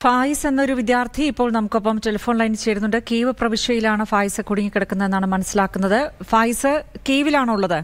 ഫായിസ് എന്നൊരു വിദ്യാർത്ഥി ഇപ്പോൾ നമുക്കൊപ്പം ടെലിഫോൺ ലൈനിൽ ചേരുന്നുണ്ട് കീവ് പ്രവിശ്യയിലാണ് ഫായിസ് കുടുങ്ങിക്കിടക്കുന്നതെന്നാണ് മനസ്സിലാക്കുന്നത് ഫായിസ് കീവിലാണോ ഉള്ളത്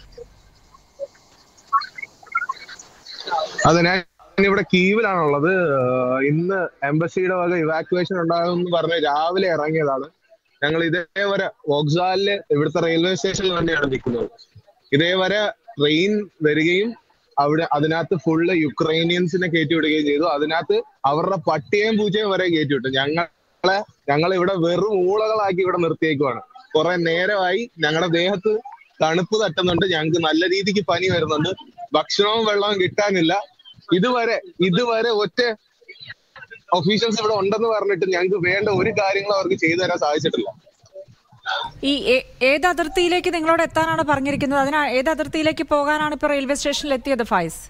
അതെ ഞാൻ ഇവിടെ കീവിലാണുള്ളത് ആഹ് ഇന്ന് എംബസിയുടെ വക ഇവാക്യുവേഷൻ ഉണ്ടാകുമെന്ന് പറഞ്ഞ് രാവിലെ ഇറങ്ങിയതാണ് ഞങ്ങൾ ഇതേവരെ വോക്സാലില് ഇവിടുത്തെ റെയിൽവേ സ്റ്റേഷനിൽ തന്നെയാണ് നിൽക്കുന്നത് ഇതേവരെ ട്രെയിൻ വരികയും അവിടെ അതിനകത്ത് ഫുള്ള് യുക്രൈനിയൻസിനെ കയറ്റി വിടുകയും ചെയ്തു അതിനകത്ത് അവരുടെ പട്ടിയേയും പൂച്ചയും വരെ കയറ്റി വിട്ടു ഞങ്ങളെ ഞങ്ങൾ ഇവിടെ വെറും ഊളകളാക്കി ഇവിടെ നിർത്തിയേക്കുവാണ് കുറെ നേരമായി ഞങ്ങളുടെ ദേഹത്ത് തണുപ്പ് തട്ടുന്നുണ്ട് ഞങ്ങൾക്ക് നല്ല രീതിക്ക് പനി വരുന്നുണ്ട് ഭക്ഷണവും വെള്ളവും കിട്ടാനില്ല ഇതുവരെ ഇതുവരെ ഒറ്റ ഒഫീഷ്യൽസ് ഇവിടെ ഉണ്ടെന്ന് പറഞ്ഞിട്ട് ഞങ്ങൾക്ക് വേണ്ട ഒരു കാര്യങ്ങളും അവർക്ക് ചെയ്തു തരാൻ സാധിച്ചിട്ടില്ല ഈ ഏ- ഏത് അതിർത്തിയിലേക്ക് നിങ്ങളോട് എത്താനാണ് പറഞ്ഞിരിക്കുന്നത് അതിന് ഏത് അതിർത്തിയിലേക്ക് പോകാനാണ് ഇപ്പോൾ റെയിൽവേ സ്റ്റേഷനിൽ എത്തിയത് ഫായിസ്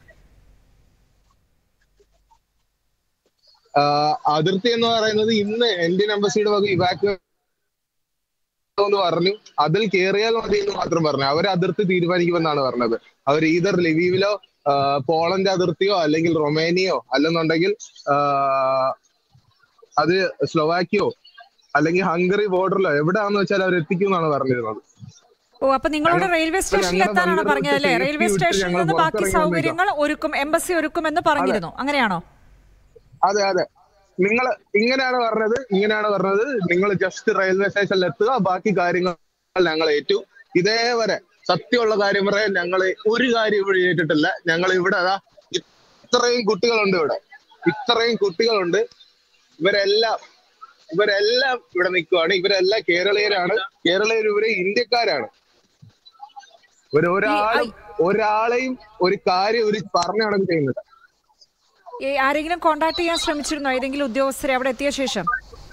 ആഹ് അതിർത്തി എന്ന് പറയുന്നത് ഇന്ന് ഇന്ത്യൻ എംബസിയുടെ വക ഇവാക്യു എന്ന് പറഞ്ഞു അതിൽ കയറിയാൽ മതി എന്ന് മാത്രം പറഞ്ഞു അവർ അതിർത്തി തീരുമാനിക്കുമെന്നാണ് പറഞ്ഞത് അവർ ഈതർ ലിവീവിലോ ആഹ് പോളണ്ട് അതിർത്തിയോ അല്ലെങ്കിൽ റൊമേനിയോ അല്ലെന്നുണ്ടെങ്കിൽ ആഹ് അത് സ്ലൊവാക്കിയോ അല്ലെങ്കിൽ ഹംഗറി ബോർഡറിലോ എവിടെയാണെന്ന് വെച്ചാൽ അവർ എത്തിക്കും എന്നാണ് പറഞ്ഞിരുന്നത് ഓ അപ്പൊ നിങ്ങളോട് ഞങ്ങൾ- റെയിൽവേ സ്റ്റേഷനിൽ ഞങ്ങളുടെ എത്താനാണ് ബന്ധുക്കൾ പറഞ്ഞത് അല്ലേ സേഫ്റ്റി റെയിൽവേ വിട്ട് സ്റ്റേഷനിൽ ഞങ്ങൾ നിന്ന് ബാക്കി പുറത്തിറങ്ങി സൗകര്യങ്ങൾ ഒരുക്കും എംബസി ഒരുക്കുമെന്ന് പറഞ്ഞിരുന്നു അങ്ങനെയാണോ അതെ അതെ നിങ്ങൾ ഇങ്ങനെയാണ് പറഞ്ഞത് ഇങ്ങനെയാണ് പറഞ്ഞത് നിങ്ങൾ ജസ്റ്റ് റെയിൽവേ സ്റ്റേഷനിൽ എത്തുക ബാക്കി കാര്യങ്ങൾ ഞങ്ങൾ ഏറ്റു ഇതേവരെ സത്യമുള്ള കാര്യം പറയാൻ ഞങ്ങൾ ഒരു കാര്യം ഇവിടെ ഏറ്റിട്ടില്ല ഞങ്ങൾ ഇവിടെ അതാ ഇത്രയും കുട്ടികളുണ്ട് ഇവിടെ ഇത്രയും കുട്ടികളുണ്ട് ഇവരെല്ലാം ഇവരെല്ലാം ഇവിടെ നിൽക്കുവാണ് ഇവരെല്ലാം കേരളീയരാണ് കേരളീയർ ഇവര് ഇന്ത്യക്കാരാണ് ഇവര് ഒരാളും ഒരാളെയും ഒരു കാര്യം ഒരു പറഞ്ഞു നടന്ന് ചെയ്യുന്നില്ല ഈ ആരെങ്കിലും കോണ്ടാക്ട് ചെയ്യാൻ ശ്രമിച്ചിരുന്നോ ഏതെങ്കിലും ഉദ്യോഗസ്ഥരെ അവിടെ എത്തിയ ശേഷം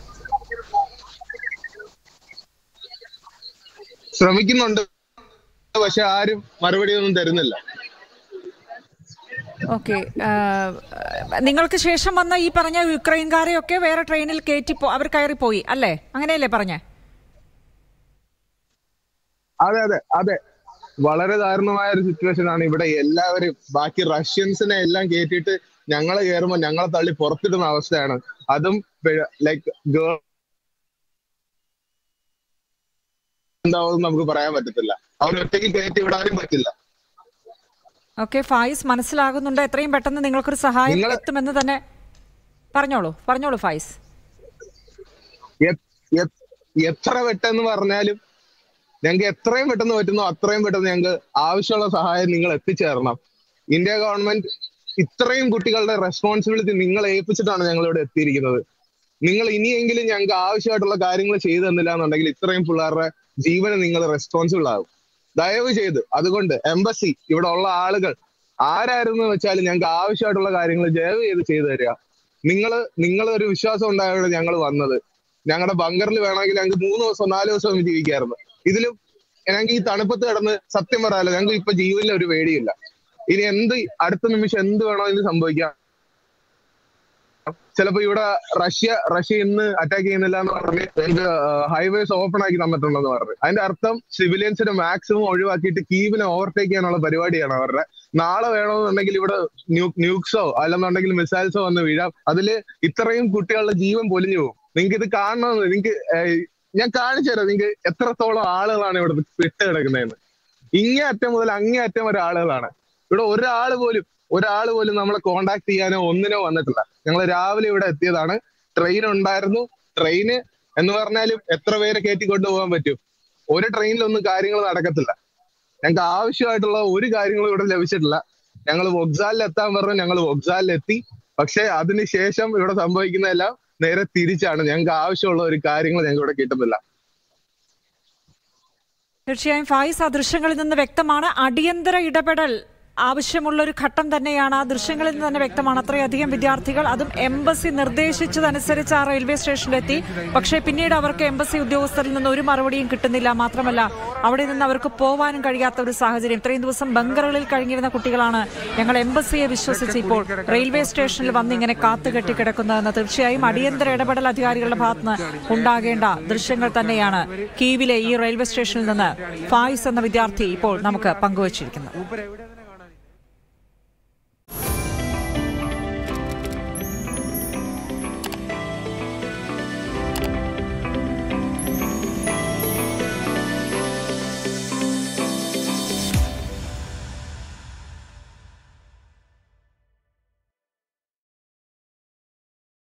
ശ്രമിക്കുന്നുണ്ട് പക്ഷെ ആരും മറുപടി ഒന്നും തരുന്നില്ല ഓക്കെ നിങ്ങൾക്ക് ശേഷം വന്ന ഈ പറഞ്ഞ യുക്രൈൻകാരെയൊക്കെ വേറെ ട്രെയിനിൽ കയറ്റി പോ- അവർ കയറി പോയി അല്ലേ അങ്ങനെയല്ലേ പറഞ്ഞേ അതെ അതെ അതെ വളരെ ദാരുണമായ ഒരു സിറ്റുവേഷൻ ആണ് ഇവിടെ എല്ലാവരും ബാക്കി റഷ്യൻസിനെ എല്ലാം കയറ്റിയിട്ട് ഞങ്ങളെ കയറുമ്പോൾ ഞങ്ങളെ തള്ളി പുറത്തിടുന്ന അവസ്ഥയാണ് അതും ലൈക്ക് ഗേൾ എന്താവും നമുക്ക് പറയാൻ പറ്റത്തില്ല അവർ ഒറ്റയ്ക്ക് കയറ്റി വിടാനും പറ്റില്ല ഓക്കെ ഫായിസ് മനസ്സിലാകുന്നുണ്ട് എത്രയും പെട്ടെന്ന് നിങ്ങൾക്കൊരു സഹായം നിങ്ങള്- എത്തുമെന്ന് തന്നെ പറഞ്ഞോളൂ പറഞ്ഞോളൂ ഫായിസ് എ- എ- എത്ര പെട്ടെന്ന് പറഞ്ഞാലും ഞങ്ങൾക്ക് എത്രയും പെട്ടെന്ന് പറ്റുന്നോ അത്രയും പെട്ടെന്ന് ഞങ്ങൾക്ക് ആവശ്യമുള്ള സഹായം നിങ്ങൾ എത്തിച്ചേരണം ഇന്ത്യ ഗവൺമെന്റ് ഇത്രയും കുട്ടികളുടെ റെസ്പോൺസിബിലിറ്റി നിങ്ങളെ ഏൽപ്പിച്ചിട്ടാണ് ഞങ്ങൾ ഇവിടെ എത്തിയിരിക്കുന്നത് നിങ്ങൾ ഇനിയെങ്കിലും ഞങ്ങൾക്ക് ആവശ്യമായിട്ടുള്ള കാര്യങ്ങൾ ചെയ്തു തന്നില്ല എന്നുണ്ടെങ്കിൽ ഇത്രയും പിള്ളേരുടെ ജീവന് നിങ്ങൾ റെസ്പോൺസിബിൾ ആകും ദയവ് ചെയ്ത് അതുകൊണ്ട് എംബസി ഇവിടെ ഉള്ള ആളുകൾ ആരായിരുന്നു വെച്ചാലും ഞങ്ങൾക്ക് ആവശ്യമായിട്ടുള്ള കാര്യങ്ങൾ ദയവ് ചെയ്ത് ചെയ്തു തരിക നിങ്ങൾ നിങ്ങൾ ഒരു വിശ്വാസം ഉണ്ടായാണ് ഞങ്ങൾ വന്നത് ഞങ്ങളുടെ ബങ്കറിൽ വേണമെങ്കിൽ ഞങ്ങൾക്ക് മൂന്ന് ദിവസം നാല് ദിവസം ജീവിക്കായിരുന്നു ഇതിലും ഞങ്ങൾക്ക് ഈ തണുപ്പത്ത് കിടന്ന് സത്യം പറയാലോ ഞങ്ങൾക്ക് ഇപ്പൊ ജീവനിൽ ഒരു പേടിയില്ല ഇനി എന്ത് അടുത്ത നിമിഷം എന്ത് വേണോ എന്ന് സംഭവിക്കാം ചിലപ്പോ ഇവിടെ റഷ്യ റഷ്യ ഇന്ന് അറ്റാക്ക് ചെയ്യുന്നില്ല എന്ന് പറഞ്ഞ് എനിക്ക് ഹൈവേസ് ഓപ്പൺ ആക്കി തന്നിട്ടുണ്ടെന്ന് പറഞ്ഞു അതിന്റെ അർത്ഥം സിവിലിയൻസിനെ മാക്സിമം ഒഴിവാക്കിയിട്ട് കീവിനെ ഓവർടേക്ക് ചെയ്യാനുള്ള പരിപാടിയാണ് അവരുടെ നാളെ വേണമെന്നുണ്ടെങ്കിൽ ഇവിടെ ന്യൂക്സോ അല്ലെന്നുണ്ടെങ്കിൽ മിസൈൽസോ വന്ന് വീഴാം അതില് ഇത്രയും കുട്ടികളുടെ ജീവൻ പൊലിഞ്ഞു പോകും നിങ്ങൾക്ക് ഇത് കാണണമെന്ന് നിങ്ങൾക്ക് ഞാൻ കാണിച്ചു തരാം നിങ്ങൾക്ക് എത്രത്തോളം ആളുകളാണ് ഇവിടെ വിട്ട് കിടക്കുന്നതെന്ന് ഇങ്ങേ അറ്റം മുതൽ അങ്ങേ അറ്റം വരെ ആളുകളാണ് ഇവിടെ ഒരാൾ പോലും ഒരാൾ പോലും നമ്മളെ കോണ്ടാക്ട് ചെയ്യാനോ ഒന്നിനോ വന്നിട്ടില്ല ഞങ്ങൾ രാവിലെ ഇവിടെ എത്തിയതാണ് ട്രെയിൻ ഉണ്ടായിരുന്നു ട്രെയിന് എന്ന് പറഞ്ഞാലും എത്ര പേരെ കയറ്റി കൊണ്ടുപോകാൻ പറ്റും ഒരു ട്രെയിനിലൊന്നും കാര്യങ്ങൾ നടക്കത്തില്ല ഞങ്ങൾക്ക് ആവശ്യമായിട്ടുള്ള ഒരു കാര്യങ്ങളും ഇവിടെ ലഭിച്ചിട്ടില്ല ഞങ്ങൾ വൊക്സാലിൽ എത്താൻ പറഞ്ഞു ഞങ്ങൾ വൊക്സാലിൽ എത്തി പക്ഷെ അതിനുശേഷം ഇവിടെ സംഭവിക്കുന്നതെല്ലാം നേരെ തിരിച്ചാണ് ഞങ്ങൾക്ക് ആവശ്യമുള്ള ഒരു കാര്യങ്ങൾ ഞങ്ങൾക്ക് ഇവിടെ കിട്ടുന്നില്ല തീർച്ചയായും ഫായിസ് ആ ദൃശ്യങ്ങളിൽ നിന്ന് വ്യക്തമാണ് അടിയന്തര ഇടപെടൽ ആവശ്യമുള്ള ഒരു ഘട്ടം തന്നെയാണ് ആ ദൃശ്യങ്ങളിൽ നിന്ന് തന്നെ വ്യക്തമാണ് അത്രയധികം വിദ്യാർത്ഥികൾ അതും എംബസി നിർദ്ദേശിച്ചതനുസരിച്ച് ആ റെയിൽവേ സ്റ്റേഷനിലെത്തി പക്ഷേ പിന്നീട് അവർക്ക് എംബസി ഉദ്യോഗസ്ഥരിൽ നിന്ന് ഒരു മറുപടിയും കിട്ടുന്നില്ല മാത്രമല്ല അവിടെ നിന്ന് അവർക്ക് പോവാനും കഴിയാത്ത ഒരു സാഹചര്യം ഇത്രയും ദിവസം ബങ്കറുകളിൽ കഴിഞ്ഞിരുന്ന കുട്ടികളാണ് ഞങ്ങൾ എംബസിയെ വിശ്വസിച്ച് ഇപ്പോൾ റെയിൽവേ സ്റ്റേഷനിൽ വന്ന് ഇങ്ങനെ കാത്തുകെട്ടി കിടക്കുന്നതെന്ന് തീർച്ചയായും അടിയന്തര ഇടപെടൽ അധികാരികളുടെ ഭാഗത്തുനിന്ന് ഉണ്ടാകേണ്ട ദൃശ്യങ്ങൾ തന്നെയാണ് കീവിലെ ഈ റെയിൽവേ സ്റ്റേഷനിൽ നിന്ന് ഫായിസ് എന്ന വിദ്യാർത്ഥി ഇപ്പോൾ നമുക്ക് പങ്കുവച്ചിരിക്കുന്നത്